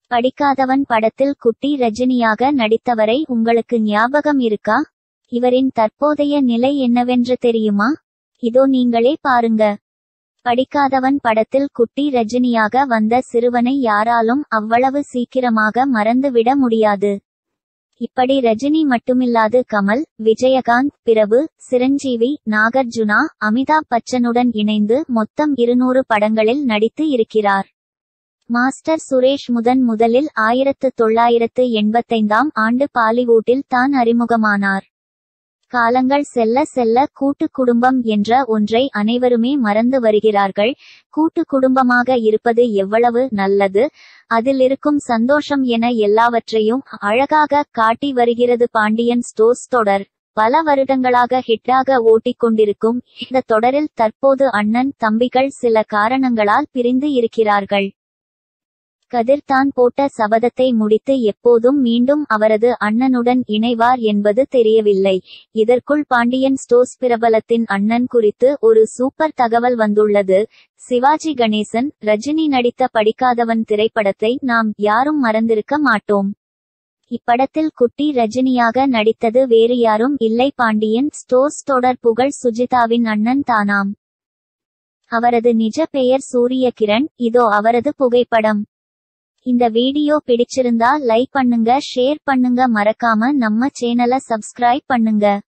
படிக்காதவன் படத்தில் குட்டி ரஜினியாக நடித்தவரை உங்களுக்கு ஞாபகம் இருக்கா இவரின் தற்போதைய நிலை என்னவென்று தெரியுமா இதோ நீங்களே பாருங்க படிக்காதவன் படத்தில் குட்டி ரஜினியாக வந்த சிறுவனை யாராலும் அவ்வளவு சீக்கிரமாக மறந்துவிட முடியாது இப்படி ரஜினி மட்டுமில்லாது கமல் விஜயகாந்த் பிரபு சிரஞ்சீவி நாகார்ஜுனா அமிதாப் பச்சனுடன் இணைந்து மொத்தம் இருநூறு படங்களில் நடித்து இருக்கிறார் மாஸ்டர் சுரேஷ் முதன் முதலில் ஆயிரத்து தொள்ளாயிரத்து எண்பத்தைந்தாம் ஆண்டு பாலிவுட்டில் தான் அறிமுகமானார் காலங்கள் செல்ல செல்ல கூட்டு குடும்பம் என்ற ஒன்றை அனைவருமே மறந்து வருகிறார்கள் கூட்டு குடும்பமாக இருப்பது எவ்வளவு நல்லது அதில் இருக்கும் சந்தோஷம் என எல்லாவற்றையும் அழகாக காட்டி வருகிறது பாண்டியன் ஸ்டோர்ஸ் தொடர் பல வருடங்களாக ஹிட்டாக ஓட்டிக்கொண்டிருக்கும் இந்த தொடரில் தற்போது அண்ணன் தம்பிகள் சில காரணங்களால் பிரிந்து இருக்கிறார்கள் கதிர் தான் போட்ட சபதத்தை முடித்து எப்போதும் மீண்டும் அவரது அண்ணனுடன் இணைவார் என்பது தெரியவில்லை இதற்குள் பாண்டியன் ஸ்டோர்ஸ் பிரபலத்தின் அண்ணன் குறித்து ஒரு சூப்பர் தகவல் வந்துள்ளது சிவாஜி கணேசன் ரஜினி நடித்த படிக்காதவன் திரைப்படத்தை நாம் யாரும் மறந்திருக்க மாட்டோம் இப்படத்தில் குட்டி ரஜினியாக நடித்தது வேறு யாரும் இல்லை பாண்டியன் ஸ்டோர்ஸ் தொடர் புகழ் சுஜிதாவின் அண்ணன் தானாம் அவரது நிஜ பெயர் சூரியகிரண் இதோ அவரது புகைப்படம் இந்த வீடியோ பிடிச்சிருந்தா லைக் பண்ணுங்க ஷேர் பண்ணுங்க மறக்காம நம்ம சேனலை சப்ஸ்கிரைப் பண்ணுங்க